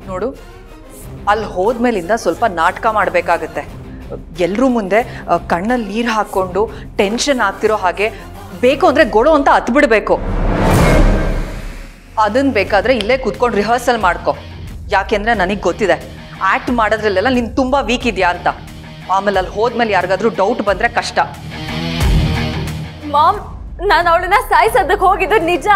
ನೋಡು ಅಲ್ಲಿ ಹೋದ್ಮೇಲಿಂದ ಸ್ವಲ್ಪ ನಾಟಕ ಮಾಡಬೇಕಾಗತ್ತೆ ಎಲ್ಲರೂ ಮುಂದೆ ಆ, ಕಣ್ಣಲ್ಲಿ ನೀರು ಹಾಕ್ಕೊಂಡು ಟೆನ್ಷನ್ ಆಗ್ತಿರೋ ಹಾಗೆ ಬೇಕು ಅಂದರೆ ಗೊಳು ಅಂತ ಹತ್ಬಿಡ್ಬೇಕು ಅದನ್ನ ಬೇಕಾದ್ರೆ ಇಲ್ಲೇ ಕೂತ್ಕೊಂಡು ರಿಹರ್ಸಲ್ ಮಾಡ್ಕೊ ಯಾಕೆಂದ್ರೆ ನನಗೆ ಗೊತ್ತಿದೆ ಆ್ಯಕ್ಟ್ ಮಾಡೋದ್ರಲ್ಲೆಲ್ಲ ನೀನು ತುಂಬ ವೀಕ್ ಇದೆಯಾ ಅಂತ ಆಮೇಲೆ ಅಲ್ಲಿ ಹೋದ್ಮೇಲೆ ಯಾರಿಗಾದ್ರೂ ಡೌಟ್ ಬಂದರೆ ಕಷ್ಟ ಮಾಮ್ ನಾನು ಅವಳನ್ನ ಸಾಯಿಸೋದಕ್ಕೆ ಹೋಗಿದ್ದು ನಿಜ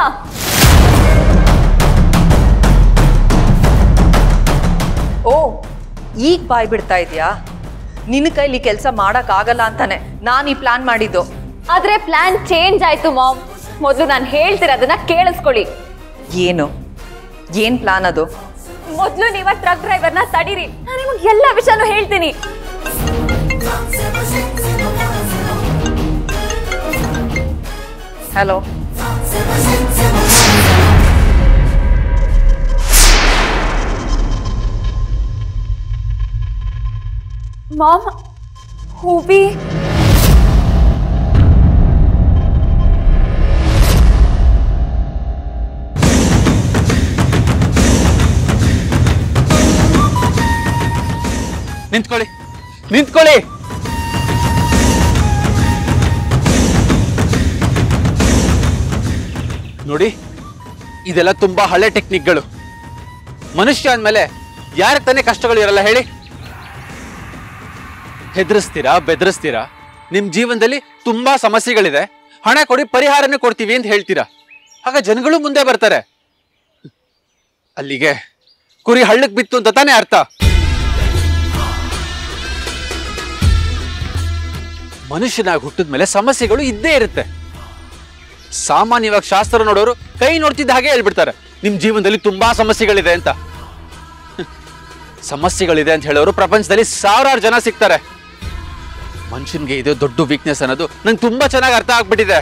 ಓ ಈಗ ಬಾಯ್ ಬಿಡ್ತಾ ಇದೆಯಾ ನಿನ್ನ ಕೈಲಿ ಕೆಲಸ ಮಾಡೋಕ್ಕಾಗಲ್ಲ ಅಂತಾನೆ ನಾನು ಈ ಪ್ಲಾನ್ ಮಾಡಿದ್ದು ಆದ್ರೆ ಪ್ಲಾನ್ ಚೇಂಜ್ ಆಯ್ತು ಮಾಮ್ ಮೊದಲು ನಾನು ಹೇಳ್ತಿರೋದನ್ನ ಕೇಳಿಸ್ಕೊಳ್ಳಿ ಏನು ಏನು ಪ್ಲಾನ್ ಅದು ಮೊದಲು ನೀವ ಟ್ರಕ್ ಡ್ರೈವರ್ನ ತಡೀರಿ ನಾನು ನಿಮಗೆ ಎಲ್ಲ ವಿಷಯನೂ ಹೇಳ್ತೀನಿ ಹಲೋ ಮಾಮ್ ಹೂಬಿ ನಿಂತ್ಕೊಳ್ಳಿ ನಿಂತ್ಕೊಳ್ಳಿ ನೋಡಿ ಇದೆಲ್ಲ ತುಂಬಾ ಹಳೆ ಟೆಕ್ನಿಕ್ಗಳು ಮನುಷ್ಯ ಅಂದಮೇಲೆ ಯಾರ ತಾನೇ ಕಷ್ಟಗಳು ಇರಲ್ಲ ಹೇಳಿ ಹೆದರಿಸ್ತೀರಾ ಬೆದರಿಸ್ತೀರಾ ನಿಮ್ ಜೀವನದಲ್ಲಿ ತುಂಬಾ ಸಮಸ್ಯೆಗಳಿದೆ ಹಣ ಕೊಡಿ ಪರಿಹಾರನೇ ಕೊಡ್ತೀವಿ ಅಂತ ಹೇಳ್ತೀರಾ ಆಗ ಜನಗಳು ಮುಂದೆ ಬರ್ತಾರೆ ಅಲ್ಲಿಗೆ ಕುರಿ ಹಳ್ಳಕ್ ಬಿತ್ತು ಅಂತ ತಾನೇ ಅರ್ಥ ಮನುಷ್ಯನಾಗಿ ಹುಟ್ಟಿದ ಮೇಲೆ ಸಮಸ್ಯೆಗಳು ಇದ್ದೇ ಇರುತ್ತೆ ಸಾಮಾನ್ಯವಾಗಿ ಶಾಸ್ತ್ರ ನೋಡೋರು ಕೈ ನೋಡ್ತಿದ್ದ ಹಾಗೆ ಹೇಳ್ಬಿಡ್ತಾರೆ ನಿಮ್ ಜೀವನದಲ್ಲಿ ತುಂಬಾ ಸಮಸ್ಯೆಗಳಿದೆ ಅಂತ ಸಮಸ್ಯೆಗಳಿದೆ ಅಂತ ಹೇಳೋರು ಪ್ರಪಂಚದಲ್ಲಿ ಸಾವಿರಾರು ಜನ ಸಿಗ್ತಾರೆ ಮನುಷ್ಯನ್ಗೆ ಇದು ದೊಡ್ಡ ವೀಕ್ನೆಸ್ ಅನ್ನೋದು ನಂಗೆ ತುಂಬಾ ಚೆನ್ನಾಗಿ ಅರ್ಥ ಆಗ್ಬಿಟ್ಟಿದೆ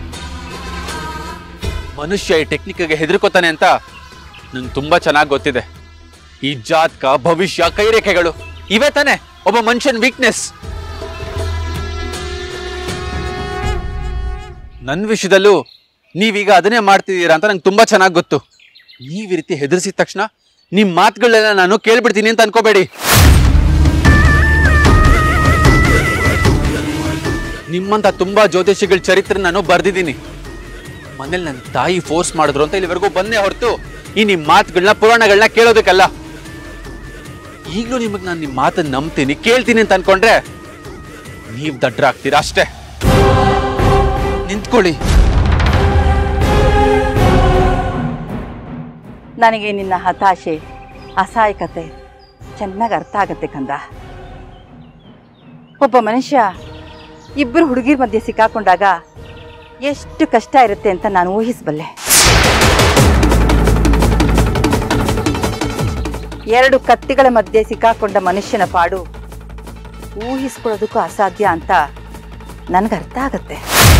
ಮನುಷ್ಯ ಈ ಟೆಕ್ನಿಕ್ಗೆ ಹೆದರ್ಕೋತಾನೆ ಅಂತ ನಂಗೆ ತುಂಬಾ ಚೆನ್ನಾಗಿ ಗೊತ್ತಿದೆ ಈ ಜಾತಕ ಭವಿಷ್ಯ ಕೈರೇಖೆಗಳು ಇವೇ ತಾನೆ ಒಬ್ಬ ಮನುಷ್ಯನ್ ವೀಕ್ನೆಸ್ ನನ್ನ ವಿಷಯದಲ್ಲೂ ನೀವೀಗ ಅದನ್ನೇ ಮಾಡ್ತಿದ್ದೀರಾ ಅಂತ ನಂಗೆ ತುಂಬಾ ಚೆನ್ನಾಗಿ ಗೊತ್ತು ನೀವ್ ಈ ರೀತಿ ಹೆದರ್ಸಿದ ತಕ್ಷಣ ನಿಮ್ ಮಾತುಗಳನ್ನೆಲ್ಲ ನಾನು ಕೇಳ್ಬಿಡ್ತೀನಿ ಅಂತ ಅನ್ಕೋಬೇಡಿ ನಿಮ್ಮಂತ ತುಂಬಾ ಜ್ಯೋತಿಷಿಗಳ ಚರಿತ್ರೆ ನಾನು ಬರ್ದಿದ್ದೀನಿ ಮನೇಲಿ ನನ್ನ ತಾಯಿ ಫೋರ್ಸ್ ಮಾಡಿದ್ರು ಅಂತ ಇಲ್ಲಿವರೆಗೂ ಬಂದೇ ಹೊರತು ಈ ನಿಮ್ ಮಾತುಗಳನ್ನ ಪುರಾಣಗಳನ್ನ ಕೇಳೋದಕ್ಕಲ್ಲ ಈಗಲೂ ನಿಮಗೆ ನಾನು ನಿಮ್ಮ ಮಾತನ್ನ ನಂಬ್ತೀನಿ ಕೇಳ್ತೀನಿ ಅಂತ ಅನ್ಕೊಂಡ್ರೆ ನೀವ್ ದಡ್ರಾಗ್ತೀರಾ ಅಷ್ಟೇ ನಿಂತ್ಕೊಳ್ಳಿ ನನಗೆ ನಿನ್ನ ಹತಾಶೆ ಅಸಹಾಯಕತೆ ಚೆನ್ನಾಗಿ ಅರ್ಥ ಆಗತ್ತೆ ಕಂದ ಒಬ್ಬ ಮನುಷ್ಯ ಇಬ್ಬರು ಹುಡುಗಿರ ಮಧ್ಯೆ ಸಿಕ್ಕಾಕೊಂಡಾಗ ಎಷ್ಟು ಕಷ್ಟ ಇರುತ್ತೆ ಅಂತ ನಾನು ಊಹಿಸಬಲ್ಲೆ ಎರಡು ಕತ್ತಿಗಳ ಮಧ್ಯೆ ಸಿಕ್ಕಾಕೊಂಡ ಮನುಷ್ಯನ ಪಾಡು ಊಹಿಸ್ಕೊಳ್ಳೋದಕ್ಕೂ ಅಸಾಧ್ಯ ಅಂತ ನನಗೆ ಅರ್ಥ ಆಗತ್ತೆ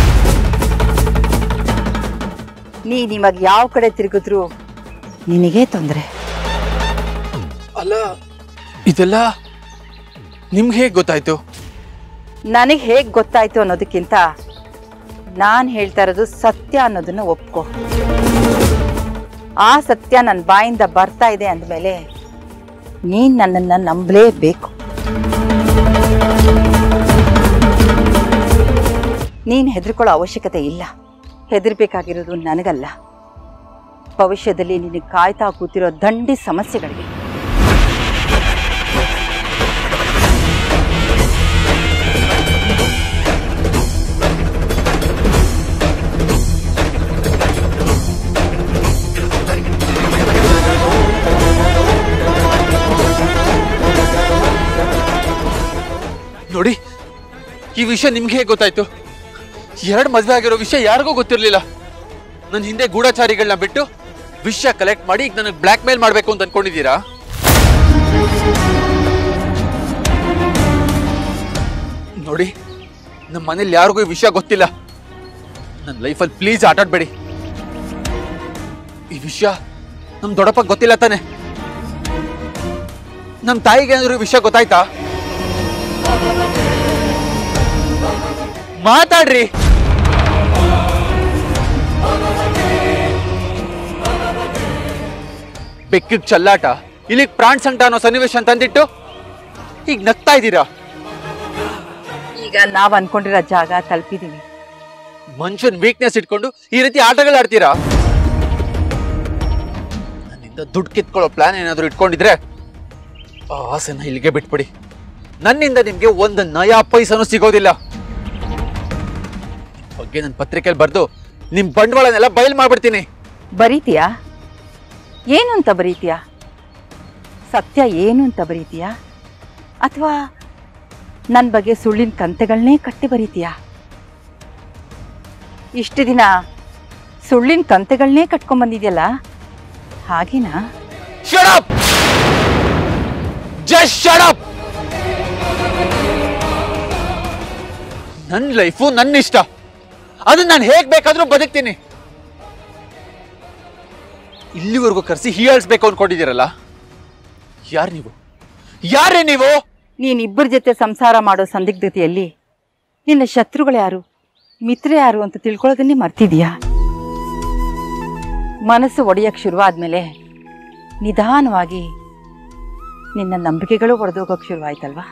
ನೀ ನಿಮಗೆ ಯಾವ ಕಡೆ ತಿರುಗಿದ್ರು ನಿನಗೇ ತೊಂದರೆ ಅಲ್ಲ ಇದೆಲ್ಲ ನಿಮ್ಗೆ ಹೇಗೆ ಗೊತ್ತಾಯ್ತು ನನಗೆ ಹೇಗೆ ಗೊತ್ತಾಯ್ತು ಅನ್ನೋದಕ್ಕಿಂತ ನಾನು ಹೇಳ್ತಾ ಇರೋದು ಸತ್ಯ ಅನ್ನೋದನ್ನ ಒಪ್ಕೊ ಆ ಸತ್ಯ ನನ್ನ ಬಾಯಿಂದ ಬರ್ತಾ ಇದೆ ಅಂದಮೇಲೆ ನೀನು ನನ್ನನ್ನು ನಂಬಲೇಬೇಕು ನೀನು ಹೆದರ್ಕೊಳ್ಳೋ ಅವಶ್ಯಕತೆ ಇಲ್ಲ ಹೆದರ್ಬೇಕಾಗಿರೋದು ನನಗಲ್ಲ ಭವಿಷ್ಯದಲ್ಲಿ ನಿನಗೆ ಕಾಯ್ತಾ ಕೂತಿರೋ ದಂಡಿ ಸಮಸ್ಯೆಗಳಿಗೆ ನೋಡಿ ಈ ವಿಷಯ ನಿಮ್ಗೆ ಹೇಗೆ ಗೊತ್ತಾಯ್ತು ಎರಡು ಮದುವೆ ಆಗಿರೋ ವಿಷಯ ಯಾರಿಗೂ ಗೊತ್ತಿರಲಿಲ್ಲ ನನ್ನ ಹಿಂದೆ ಗೂಢಚಾರಿಗಳನ್ನ ಬಿಟ್ಟು ವಿಷಯ ಕಲೆಕ್ಟ್ ಮಾಡಿ ಈಗ ನನಗೆ ಬ್ಲ್ಯಾಕ್ ಮೇಲ್ ಮಾಡಬೇಕು ಅಂತ ಅನ್ಕೊಂಡಿದ್ದೀರಾ ನೋಡಿ ನಮ್ಮ ಮನೇಲಿ ಯಾರಿಗೂ ಈ ವಿಷಯ ಗೊತ್ತಿಲ್ಲ ನನ್ನ ಲೈಫಲ್ಲಿ ಪ್ಲೀಸ್ ಆಟಾಡ್ಬೇಡಿ ಈ ವಿಷಯ ನಮ್ ದೊಡ್ಡಪ್ಪ ಗೊತ್ತಿಲ್ಲ ತಾನೆ ನಮ್ ತಾಯಿಗೆ ಏನಾದ್ರು ಈ ವಿಷಯ ಗೊತ್ತಾಯ್ತಾ ಮಾತಾಡ್ರಿ ಬೆಕ್ಕಿಗ್ ಚಲ್ಲಾಟ ಇಲ್ಲಿಗೆ ಪ್ರಾಣ ಸಂಕಟ ಅನ್ನೋ ಸನ್ನಿವೇಶ ತಂದಿಟ್ಟು ಈಗ ನಗ್ತಾ ಇದ್ದೀರಾ ಈಗ ನಾವ್ ಅನ್ಕೊಂಡಿರೋ ಜಾಗ ತಲುಪಿದೀವಿ ಮನುಷ್ಯನ್ ವೀಕ್ನೆಸ್ ಇಟ್ಕೊಂಡು ಈ ರೀತಿ ಆಟಗಳು ಆಡ್ತೀರಾ ನನ್ನಿಂದ ದುಡ್ಡು ಕಿತ್ಕೊಳ್ಳೋ ಪ್ಲಾನ್ ಏನಾದ್ರು ಇಟ್ಕೊಂಡಿದ್ರೆ ಆ ಆಸೆನ ಇಲ್ಲಿಗೆ ಬಿಟ್ಬಿಡಿ ನನ್ನಿಂದ ನಿಮ್ಗೆ ಒಂದು ನಯಾ ಪೈಸನೂ ಸಿಗೋದಿಲ್ಲ ನಿಮ್ ಬಗ್ಗೆ ನನ್ನ ಪತ್ರಿಕೆಯಲ್ಲಿ ಬರ್ದು ನಿಮ್ ಬಂಡವಾಳನೆಲ್ಲ ಬಯಲ್ ಮಾಡ್ಬಿಡ್ತೀನಿ ಬರೀತೀಯಾ ಏನು ಅಂತ ಬರೀತೀಯಾ ಸತ್ಯ ಏನು ಅಂತ ಬರೀತೀಯಾ ಅಥವಾ ನನ್ನ ಬಗ್ಗೆ ಸುಳ್ಳಿನ ಕಂತೆಗಳನ್ನೇ ಕಟ್ಟಿ ಬರೀತೀಯಾ ಇಷ್ಟು ದಿನ ಸುಳ್ಳಿನ ಕಂತೆಗಳನ್ನೇ ಕಟ್ಕೊಂಡ್ಬಂದಿದ್ಯಲ್ಲ ಹಾಗೇನಾ Shut up! Just shut up! ನನ್ನ ಲೈಫು ನನ್ನ ಇಷ್ಟ ಅದನ್ನ ನಾನು ಹೇಗ್ ಬೇಕಾದ್ರೂ ಬದುಕ್ತೀನಿ ಇಲ್ಲಿವರೆಗೂ ಕರೆಸಿ ಹೀಯಾಳಿಸ್ಬೇಕು ಅನ್ಕೊಂಡಿದ್ದೀರಲ್ಲ ಯಾರು ನೀವು ಯಾರೇ ನೀವು ನೀನಿಬ್ಬರ ಜೊತೆ ಸಂಸಾರ ಮಾಡೋ ಸಂದಿಗ್ಧತೆಯಲ್ಲಿ ನಿನ್ನ ಶತ್ರುಗಳು ಯಾರು ಮಿತ್ರ ಯಾರು ಅಂತ ತಿಳ್ಕೊಳ್ಳೋದನ್ನೇ ಮರ್ತಿದ್ಯಾ ಮನಸ್ಸು ಒಡೆಯಕ್ಕೆ ಶುರುವಾದ್ಮೇಲೆ ನಿಧಾನವಾಗಿ ನಿನ್ನ ನಂಬಿಕೆಗಳು ಒಡೆದೋಗಕ್ಕೆ ಶುರುವಾಯ್ತಲ್ವಾ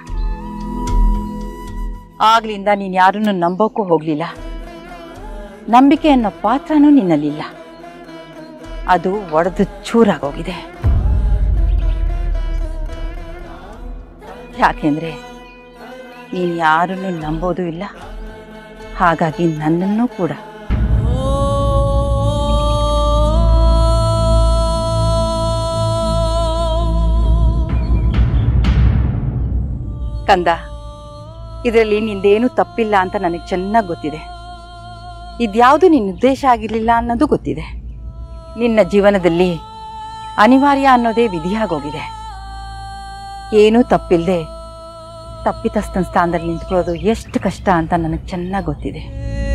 ಆಗ್ಲಿಂದ ನೀನು ಯಾರನ್ನು ನಂಬೋಕ್ಕೂ ಹೋಗಲಿಲ್ಲ ನಂಬಿಕೆ ಅನ್ನೋ ಪಾತ್ರನೂ ನಿನ್ನಲ್ಲಿಲ್ಲ ಅದು ಒಡೆದು ಚೂರಾಗೋಗಿದೆ ಯಾಕೆಂದ್ರೆ ನೀನು ಯಾರನ್ನು ನಂಬೋದೂ ಇಲ್ಲ ಹಾಗಾಗಿ ನನ್ನನ್ನು ಕೂಡ ಕಂದ ಇದರಲ್ಲಿ ನಿಂದೇನು ತಪ್ಪಿಲ್ಲ ಅಂತ ನನಗೆ ಚೆನ್ನಾಗಿ ಗೊತ್ತಿದೆ ಇದ್ಯಾವುದು ನಿನ್ನ ಉದ್ದೇಶ ಆಗಿರಲಿಲ್ಲ ಅನ್ನೋದು ಗೊತ್ತಿದೆ ನಿನ್ನ ಜೀವನದಲ್ಲಿ ಅನಿವಾರ್ಯ ಅನ್ನೋದೇ ವಿಧಿಯಾಗೋಗಿದೆ ಏನೂ ತಪ್ಪಿಲ್ಲದೆ ತಪ್ಪಿತಸ್ಥನ ಸ್ಥಾನದಲ್ಲಿ ನಿಂತ್ಕೊಳ್ಳೋದು ಎಷ್ಟು ಕಷ್ಟ ಅಂತ ನನಗೆ ಚೆನ್ನಾಗಿ ಗೊತ್ತಿದೆ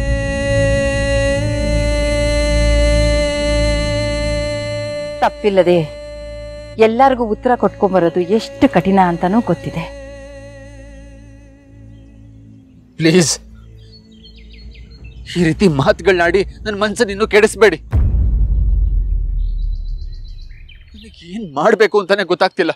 ತಪ್ಪಿಲ್ಲದೆ ಎಲ್ಲರಿಗೂ ಉತ್ತರ ಕೊಟ್ಕೊಂಬರೋದು ಎಷ್ಟು ಕಠಿಣ ಅಂತನೂ ಗೊತ್ತಿದೆ ಪ್ಲೀಸ್ ಈ ರೀತಿ ಮಾತುಗಳನ್ನಾಡಿ ನನ್ನ ಮನ್ಸನ್ನ ಇನ್ನೂ ಕೆಡಿಸ್ಬೇಡಿ ನನಗೆ ಏನ್ ಮಾಡ್ಬೇಕು ಅಂತಾನೆ ಗೊತ್ತಾಗ್ತಿಲ್ಲ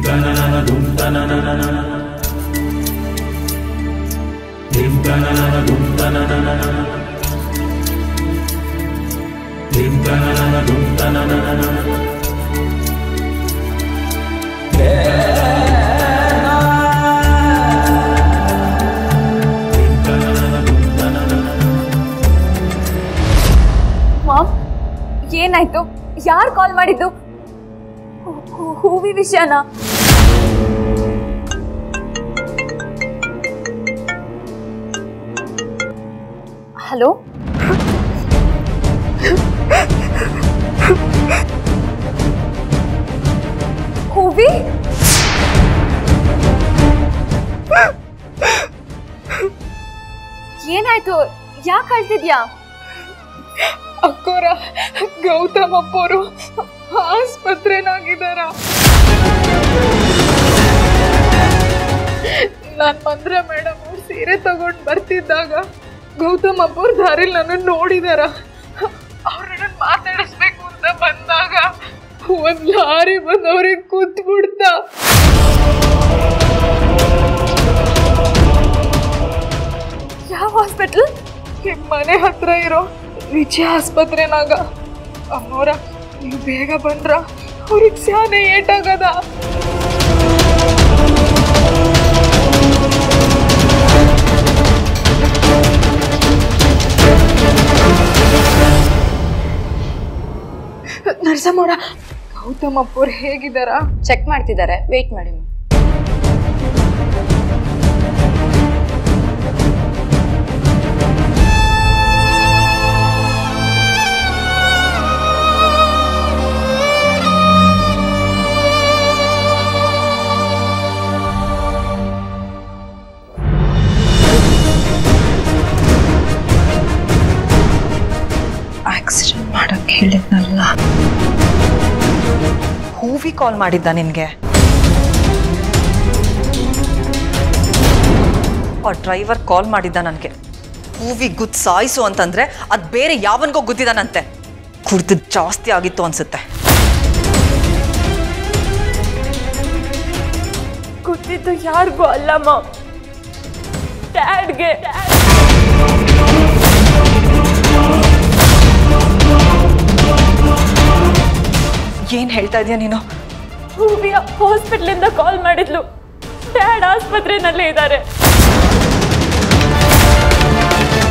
ಮಾಮ್ ಏನಾಯ್ತು ಯಾರು ಕಾಲ್ ಮಾಡಿದ್ದು ಹೂ- ಹೂ- ಹೂವಿ ವಿಷಯನಾ ಹಲೋ ಹೂವಿ ಏನಾಯ್ತು ಯಾಕೆ ಅಳ್ತಿದ್ಯಾ ಅಕ್ಕೋರ ಗೌತಮ್ ಅಪ್ಪೋರು ಆಸ್ಪತ್ರೆನಾಗಿದ್ದಾರ ನಾನ್ ಮಂದ್ರ ಮೇಡಮ್ ಸೀರೆ ತಗೊಂಡ್ ಬರ್ತಿದ್ದಾಗ ಗೌತಮ್ ಅಪ್ಪೋರ್ ದಾರಿಲ್ ನನ್ನ ನೋಡಿದಾರ ಅವ್ರನ್ನ ಮಾತಾಡಿಸ್ಬೇಕು ಅಂತ ಬಂದಾಗ ಒಂದ್ ಲಾರಿ ಬಂದ್ ಅವ್ರಿಗೆ ಕೂತ್ ಬಿಡ್ತ ಯಾವ ಹಾಸ್ಪಿಟಲ್ ಈ ಮನೆ ಹತ್ರ ಇರೋ ವಿಜಯ ಆಸ್ಪತ್ರೆನಾಗ ಅಮ್ಮೋರ ನೀವು ಬೇಗ ಬಂದ್ರ ಅವ್ರಿಗೆ ಸ್ಯಾನೆ ಏಟಾಗದ ನರಸಮ್ಮೋರ ಗೌತಮ್ ಅಪ್ಪೋರ್ ಹೇಗಿದ್ದಾರ ಚೆಕ್ ಮಾಡ್ತಿದ್ದಾರೆ ವೇಟ್ ಮಾಡಿ ಆಕ್ಸಿಡೆಂಟ್ ಮಾಡಕ್ಕೆ ಹೇಳಿದ್ನಲ್ಲ ಹೂವಿ ಕಾಲ್ ಮಾಡಿದ್ದ ನಿನ್ಗೆ ಆ ಡ್ರೈವರ್ ಕಾಲ್ ಮಾಡಿದ್ದ ನನಗೆ ಹೂವಿ ಗುದ್ ಸಾಯಿಸು ಅಂತಂದ್ರೆ ಅದು ಬೇರೆ ಯಾವನಿಗೋ ಗುದ್ದಿದಾನಂತೆ ಕುಡ್ದು ಜಾಸ್ತಿ ಆಗಿತ್ತು ಅನ್ಸುತ್ತೆ ಮಾಡಿದ್ದು ಯಾರಿಗೂ ಅಲ್ಲ ಮಾಮ್ ಡ್ಯಾಡ್ಗೆ ಏನು ಹೇಳ್ತಾ ಇದೀಯ ನೀನು ಹೂವಿಯ ಹಾಸ್ಪಿಟ್ಲಿಂದ ಕಾಲ್ ಮಾಡಿದ್ಲು ಡ್ಯಾಡ್ ಆಸ್ಪತ್ರೆನಲ್ಲೇ ಇದ್ದಾರೆ